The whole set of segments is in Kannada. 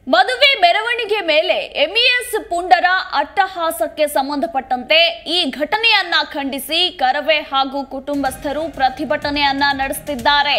ಮದುವೆ ಮೆರವಣಿಗೆ ಮೇಲೆ ಎಂಇಎಸ್ ಪುಂಡರ ಅಟ್ಟಹಾಸಕ್ಕೆ ಸಂಬಂಧಪಟ್ಟಂತೆ ಈ ಘಟನೆಯನ್ನ ಖಂಡಿಸಿ ಕರವೇ ಹಾಗೂ ಕುಟುಂಬಸ್ಥರು ಪ್ರತಿಭಟನೆಯನ್ನ ನಡೆಸುತ್ತಿದ್ದಾರೆ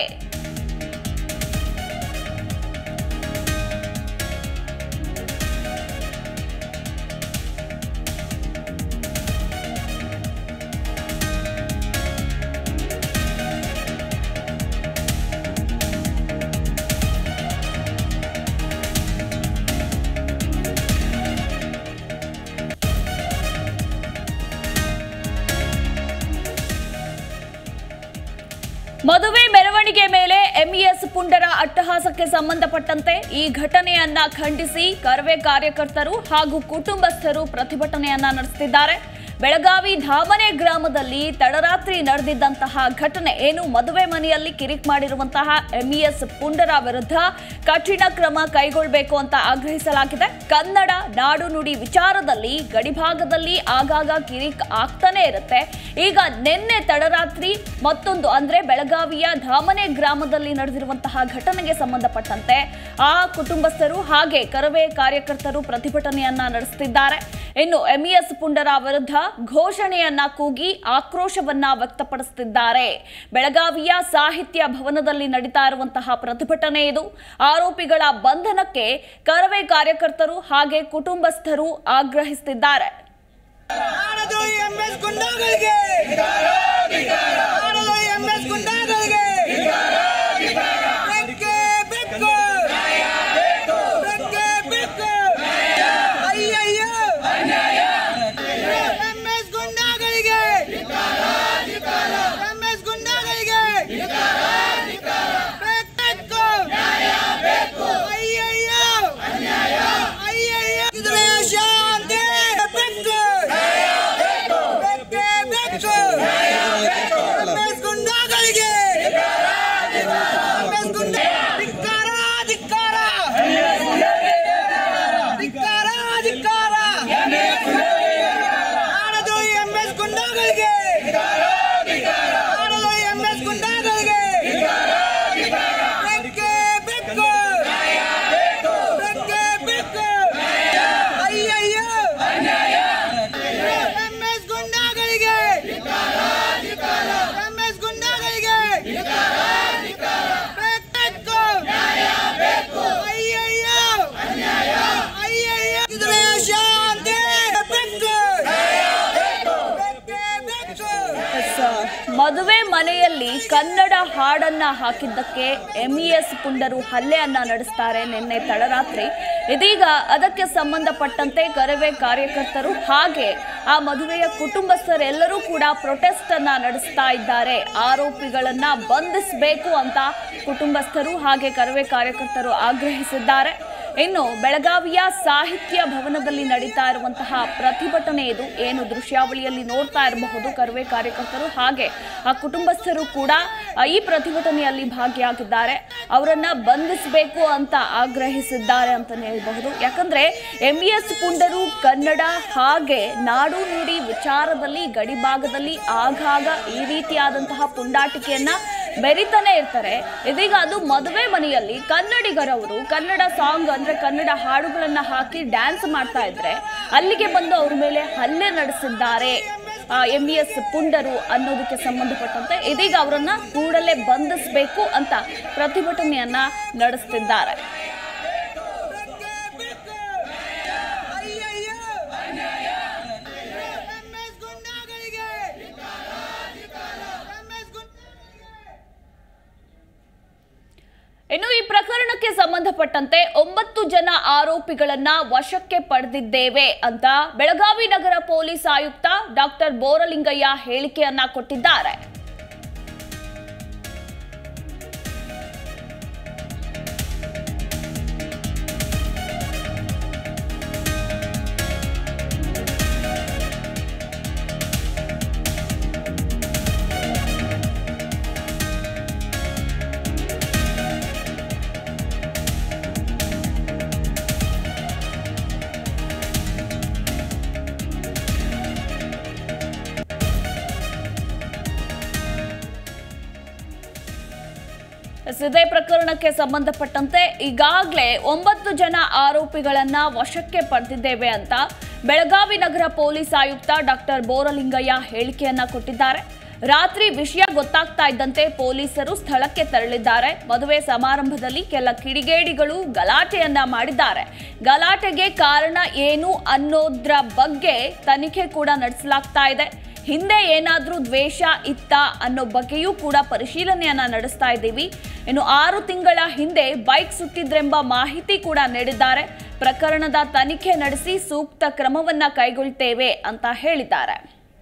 ಮದುವೆ ಮೆರವಣಿಗೆ ಮೇಲೆ ಎಂಇಎಸ್ ಪುಂಡರ ಅಟ್ಟಹಾಸಕ್ಕೆ ಸಂಬಂಧಪಟ್ಟಂತೆ ಈ ಘಟನೆಯನ್ನ ಖಂಡಿಸಿ ಕರವೇ ಕಾರ್ಯಕರ್ತರು ಹಾಗೂ ಕುಟುಂಬಸ್ಥರು ಪ್ರತಿಭಟನೆಯನ್ನ ನಡೆಸುತ್ತಿದ್ದಾರೆ ಬೆಳಗಾವಿ ಧಾಮನೆ ಗ್ರಾಮದಲ್ಲಿ ತಡರಾತ್ರಿ ನಡೆದಿದ್ದಂತಹ ಘಟನೆ ಏನು ಮದುವೆ ಮನೆಯಲ್ಲಿ ಕಿರಿಕ್ ಮಾಡಿರುವಂತಹ ಎಂಇಎಸ್ ಪುಂಡರ ವಿರುದ್ಧ ಕಠಿಣ ಕ್ರಮ ಕೈಗೊಳ್ಳಬೇಕು ಅಂತ ಆಗ್ರಹಿಸಲಾಗಿದೆ ಕನ್ನಡ ನಾಡು ನುಡಿ ವಿಚಾರದಲ್ಲಿ ಗಡಿಭಾಗದಲ್ಲಿ ಆಗಾಗ ಕಿರಿಕ್ ಆಗ್ತಾನೆ ಇರುತ್ತೆ ಈಗ ನಿನ್ನೆ ತಡರಾತ್ರಿ ಮತ್ತೊಂದು ಅಂದ್ರೆ ಬೆಳಗಾವಿಯ ಧಾಮನೆ ಗ್ರಾಮದಲ್ಲಿ ನಡೆದಿರುವಂತಹ ಘಟನೆಗೆ ಸಂಬಂಧಪಟ್ಟಂತೆ ಆ ಕುಟುಂಬಸ್ಥರು ಹಾಗೆ ಕರವೇ ಕಾರ್ಯಕರ್ತರು ಪ್ರತಿಭಟನೆಯನ್ನ ನಡೆಸುತ್ತಿದ್ದಾರೆ ಇನ್ನು ಎಂಇಎಸ್ ಪುಂಡರ ವಿರುದ್ಧ ಘೋಷಣೆಯನ್ನ ಕೂಗಿ ಆಕ್ರೋಶವನ್ನ ವ್ಯಕ್ತಪಡಿಸುತ್ತಿದ್ದಾರೆ ಬೆಳಗಾವಿಯ ಸಾಹಿತ್ಯ ಭವನದಲ್ಲಿ ನಡೀತಾ ಇರುವಂತಹ ಪ್ರತಿಭಟನೆ ಇದು ಆರೋಪಿಗಳ ಬಂಧನಕ್ಕೆ ಕರವೇ ಕಾರ್ಯಕರ್ತರು ಹಾಗೆ ಕುಟುಂಬಸ್ಥರು ಆಗ್ರಹಿಸುತ್ತಿದ್ದಾರೆ ಆಡದು ಎಂಎಸ್ ಗುಂಡಾಗಳಿಗೆ ಆಡದು ಎಂಎಸ್ ಗುಂಡಾಗಳಿಗೆ ಬೆಕ್ಕೆ ಬೆಕ್ಕು ಬೆಕ್ಕೆ ಬೆಕ್ಕು ಅಯ್ಯಯ್ಯೋ ಎಂಎಸ್ ಗುಂಡಾಗಳಿಗೆ ಎಂಎಸ್ ಗುಂಡಾಗಳಿಗೆ ಬೆಕ್ಕು ಅಯ್ಯಯ್ಯೋ ಅಯ್ಯಯ್ಯೋ ಇದ್ರೆ ಶಾಂತಿ ಬೆಕ್ಕು ಬೆಕ್ಕೆ ಬೆಕ್ಕು ಎಂಎಸ್ ಗುಂಡಾಗಳಿಗೆ ಎಂಎಸ್ ಗುಂಡ ಧಿಕ್ಕಾರ ಧಿಕ್ಕಾರ ಧಿಕ್ಕಾರ ಧಿಕ್ಕಾರ ಆಡದು ಎಂಎಸ್ ಗುಂಡಾಗಳಿಗೆ ಆಡದು ಎಂಎಸ್ ಗುಂಡಾಗಳಿಗೆ ಬೆಕ್ಕೆ ಬೆಕ್ಕು ಬೆಕ್ಕೆ ಬೆಕ್ಕು ಅಯ್ಯಯ್ಯೋ ಎಂಎಸ್ ಗುಂಡಾಗಳಿಗೆ ಎಂಎಸ್ ಗುಂಡಾಗಳಿಗೆ ಬೆಕ್ಕು ಅಯ್ಯಯ್ಯೋ ಅಯ್ಯಯ್ಯೋ ಇದ್ರೆ ಶಾಂತಿ ಬೆಕ್ಕು ಬೆಕ್ಕೆ ಬೆಕ್ಕು ಎಸ್, ಮದುವೆ ಮನೆಯಲ್ಲಿ ಕನ್ನಡ ಹಾಡನ್ನ ಹಾಕಿದ್ದಕ್ಕೆ ಎಂಇಎಸ್ ಪುಂಡರು ಹಲ್ಲೆಯನ್ನ ನಡೆಸ್ತಾರೆ ನಿನ್ನೆ ತಡರಾತ್ರಿ ಇದೀಗ ಅದಕ್ಕೆ ಸಂಬಂಧಪಟ್ಟಂತೆ ಕರವೇ ಕಾರ್ಯಕರ್ತರು ಹಾಗೆ ಆ ಮದುವೆಯ ಕುಟುಂಬಸ್ಥರೆಲ್ಲರೂ ಕೂಡ ಪ್ರೊಟೆಸ್ಟ್ ಅನ್ನ ನಡೆಸ್ತಾ ಇದ್ದಾರೆ ಆರೋಪಿಗಳನ್ನ ಬಂಧಿಸಬೇಕು ಅಂತ ಕುಟುಂಬಸ್ಥರು ಹಾಗೆ ಕರವೇ ಕಾರ್ಯಕರ್ತರು ಆಗ್ರಹಿಸಿದ್ದಾರೆ ಇನ್ನು ಬೆಳಗಾವಿಯ ಸಾಹಿತ್ಯ ಭವನದಲ್ಲಿ ನಡೀತಾ ಇರುವಂತಹ ಪ್ರತಿಭಟನೆ ಇದು ಏನು ದೃಶ್ಯಾವಳಿಯಲ್ಲಿ ನೋಡ್ತಾ ಇರಬಹುದು ಕರವೇ ಕಾರ್ಯಕರ್ತರು ಹಾಗೆ ಆ ಕುಟುಂಬಸ್ಥರು ಕೂಡ ಆ, ಈ ಪ್ರತಿಭಟನೆಯಲ್ಲಿ ಭಾಗಿಯಾಗಿದ್ದಾರೆ ಅವರನ್ನ ಬಂಧಿಸಬೇಕು ಅಂತ ಆಗ್ರಹಿಸಿದ್ದಾರೆ ಅಂತಾನೆ ಹೇಳ್ಬಹುದು ಯಾಕಂದ್ರೆ ಎಂಇಎಸ್ ಪುಂಡರು ಕನ್ನಡ ಹಾಗೆ ನಾಡು ನುಡಿ ವಿಚಾರದಲ್ಲಿ ಗಡಿಭಾಗದಲ್ಲಿ ಆಗಾಗ ಈ ರೀತಿಯಾದಂತಹ ಪುಂಡಾಟಿಕೆಯನ್ನ ಬೆರಿತಾನೆ ಇರ್ತಾರೆ ಇದೀಗ ಅದು ಮದುವೆ ಮನೆಯಲ್ಲಿ ಕನ್ನಡಿಗರವರು ಕನ್ನಡ ಸಾಂಗ್ ಅಂದ್ರೆ ಕನ್ನಡ ಹಾಡುಗಳನ್ನ ಹಾಕಿ ಡ್ಯಾನ್ಸ್ ಮಾಡ್ತಾ ಇದ್ರೆ ಅಲ್ಲಿಗೆ ಬಂದು ಅವ್ರ ಮೇಲೆ ಹಲ್ಲೆ ನಡೆಸಿದ್ದಾರೆ ಎಂ ಇ ಎಸ್ ಪುಂಡರು ಅನ್ನೋದಕ್ಕೆ ಸಂಬಂಧಪಟ್ಟಂತೆ ಇದೀಗ ಅವರನ್ನ ಕೂಡಲೇ ಬಂಧಿಸಬೇಕು ಅಂತ ಪ್ರತಿಭಟನೆಯನ್ನ ನಡೆಸ್ತಿದ್ದಾರೆ ಅಯ್ಯಯ್ಯೋ ಎಂಎಸ್ ಗುಂಡಾಗಳಿಗೆ ಎಂಎಸ್ ಗುಂಡಾಗಳಿಗೆ ಇನ್ನು ಈ ಪ್ರಕರಣಕ್ಕೆ ಸಂಬಂಧಪಟ್ಟಂತೆ ಒಂಬತ್ತು ಜನ ಆರೋಪಿಗಳನ್ನ ವಶಕ್ಕೆ ಪಡೆದಿದ್ದೇವೆ ಅಂತ ಬೆಳಗಾವಿ ನಗರ ಪೊಲೀಸ್ ಆಯುಕ್ತ ಡಾಕ್ಟರ್ ಬೋರಲಿಂಗಯ್ಯ ಹೇಳಿಕೆಯನ್ನ ಕೊಟ್ಟಿದ್ದಾರೆ ಎಸ್, ಇದೇ ಪ್ರಕರಣಕ್ಕೆ ಸಂಬಂಧಪಟ್ಟಂತೆ ಈಗಾಗಲೇ ಒಂಬತ್ತು ಜನ ಆರೋಪಿಗಳನ್ನ ವಶಕ್ಕೆ ಪಡೆದಿದ್ದೇವೆ ಅಂತ ಬೆಳಗಾವಿ ನಗರ ಪೊಲೀಸ್ ಆಯುಕ್ತ ಡಾಕ್ಟರ್ ಬೋರಲಿಂಗಯ್ಯ ಹೇಳಿಕೆಯನ್ನ ಕೊಟ್ಟಿದ್ದಾರೆ ರಾತ್ರಿ ವಿಷಯ ಗೊತ್ತಾಗ್ತಾ ಇದ್ದಂತೆ ಪೊಲೀಸರು ಸ್ಥಳಕ್ಕೆ ತೆರಳಿದ್ದಾರೆ ಮದುವೆ ಸಮಾರಂಭದಲ್ಲಿ ಕೆಲ ಕಿಡಿಗೇಡಿಗಳು ಗಲಾಟೆಯನ್ನ ಮಾಡಿದ್ದಾರೆ ಗಲಾಟೆಗೆ ಕಾರಣ ಏನು ಅನ್ನೋದ್ರ ಬಗ್ಗೆ ತನಿಖೆ ಕೂಡ ನಡೆಸಲಾಗ್ತಾ ಇದೆ ಹಿಂದೆ ಏನಾದ್ರೂ ದ್ವೇಷ ಇತ್ತ ಅನ್ನೋ ಬಗ್ಗೆಯೂ ಕೂಡ ಪರಿಶೀಲನೆಯನ್ನ ನಡೆಸ್ತಾ ಇದ್ದೀವಿ ಇನ್ನು ಆರು ತಿಂಗಳ ಹಿಂದೆ ಬೈಕ್ ಸುಟ್ಟಿದ್ರೆಂಬ ಮಾಹಿತಿ ಕೂಡ ನೀಡಿದ್ದಾರೆ ಪ್ರಕರಣದ ತನಿಖೆ ನಡೆಸಿ ಸೂಕ್ತ ಕ್ರಮವನ್ನ ಕೈಗೊಳ್ತೇವೆ ಅಂತ ಹೇಳಿದ್ದಾರೆ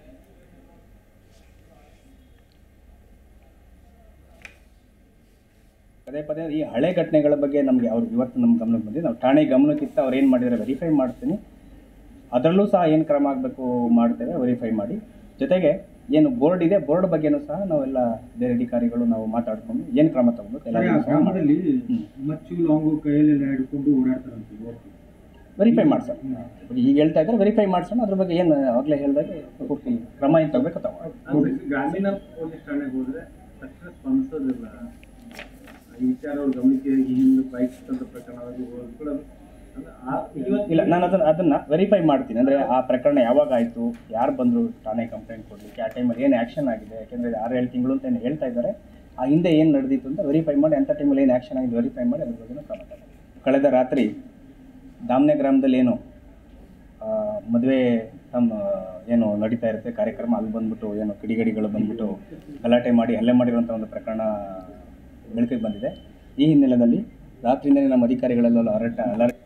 ಪದೇ ಪದೇ ಈ ಹಳೆ ಘಟನೆಗಳ ಬಗ್ಗೆ ನಮಗೆ ಅವ್ರು ಇವತ್ತು ನಮ್ಮ ಗಮನಕ್ಕೆ ಬಂದಿದೆ ನಾವು ಠಾಣೆ ಗಮನಕ್ಕಿತ್ತ ಅವ್ರು ಏನು ಮಾಡಿದರೆ ವೆರಿಫೈ ಮಾಡ್ತೀನಿ ಅದರಲ್ಲೂ ಸಹ ಏನು ಕ್ರಮ ಆಗಬೇಕು ಮಾಡ್ತೇವೆ ವೆರಿಫೈ ಮಾಡಿ ಜೊತೆಗೆ ಏನು ಬೋರ್ಡ್ ಇದೆ ಬೋರ್ಡ್ ಬಗ್ಗೆನೂ ಸಹ ನಾವೆಲ್ಲ ಬೇರೆ ಅಧಿಕಾರಿಗಳು ನಾವು ಮಾತಾಡ್ಕೊಂಡು ಏನು ಕ್ರಮ ತಗೋಬೇಕು ಸರಿ, ಆ ಎಲ್ಲ ಗ್ರಾಮದಲ್ಲಿ ಮಚ್ಚು ಲಾಂಗು ಕೈಯಲ್ಲೆಲ್ಲ ಹಿಡ್ಕೊಂಡು ಓಡಾಡ್ತಾರಂತೆ ಇವತ್ತು ವೆರಿಫೈ ಮಾಡ್ಸೋಣ ಈಗ ಹೇಳ್ತಾ ಇದ್ದಾರೆ ವೆರಿಫೈ ಮಾಡ್ಸೋಣ ಅದ್ರ ಬಗ್ಗೆ ಏನು ಆಗಲೇ ಹೇಳಿದಾಗೆ ಪೂರ್ತಿ ಕ್ರಮ ಏನು ತಗೋಬೇಕು ತಗೋ ಗ್ರಾಮೀಣ ಪೊಲೀಸ್ ಠಾಣೆಗೆ ಹೋದ್ರೆ ತಕ್ಷಣ ಸ್ಪಂದಿಸೋದಿಲ್ಲ ಈ ವಿಚಾರ ಅವ್ರ ಗಮನಕ್ಕೆ ಹಿಂದೆ ಬೈಕ್ ಅಂತ ಪ್ರಕರಣ ಅದು ಹೋಗ್ಕೊಳ್ಳೋದು ಅಂದ್ರೆ ಆ- ಇವತ್ತು ಇಲ್ಲ ನಾನು ಅದನ್ನ ಅದನ್ನ ವೆರಿಫೈ ಮಾಡ್ತೀನಿ ಅಂದರೆ ಆ ಪ್ರಕರಣ ಯಾವಾಗ ಆಯಿತು ಯಾರು ಬಂದರು ಠಾಣೆ ಕಂಪ್ಲೇಂಟ್ ಕೊಡಲಿಕ್ಕೆ ಆ ಟೈಮಲ್ಲಿ ಏನು ಆ್ಯಕ್ಷನ್ ಆಗಿದೆ ಯಾಕೆಂದರೆ ಆರು ಏಳು ತಿಂಗಳು ಅಂತ ಏನು ಹೇಳ್ತಾ ಇದ್ದಾರೆ ಆ ಹಿಂದೆ ಏನು ನಡೆದಿತ್ತು ಅಂತ ವೆರಿಫೈ ಮಾಡಿ ಅಂಥ ಟೈಮಲ್ಲಿ ಏನು ಆ್ಯಕ್ಷನ್ ಆಗಿದೆ ವೆರಿಫೈ ಮಾಡಿ ಅದ್ರ ಬಗ್ಗೆ ಕ್ರಮ ತಗೊಳ್ಳಿ. ಕಳೆದ ರಾತ್ರಿ ದಾಮ್ನೆ ಗ್ರಾಮದಲ್ಲಿ ಏನು ಆ, ಮದುವೆ ತಮ್ಮ ಏನು ನಡೀತಾ ಇರುತ್ತೆ ಕಾರ್ಯಕ್ರಮ ಅಲ್ಲಿ ಬಂದ್ಬಿಟ್ಟು ಏನು ಕಿಡಿಗಡಿಗಳು ಬಂದ್ಬಿಟ್ಟು ಗಲಾಟೆ ಮಾಡಿ ಹಲ್ಲೆ ಮಾಡಿರುವಂಥ ಒಂದು ಪ್ರಕರಣ ಬೆಳಕಿಗೆ ಬಂದಿದೆ ಈ ಹಿನ್ನೆಲೆಯಲ್ಲಿ ರಾತ್ರಿಯಿಂದಲೇ ನಮ್ಮ ಅಧಿಕಾರಿಗಳೆಲ್ಲ ಅಲರ್ಟ್ ಅಲರ್ಟ್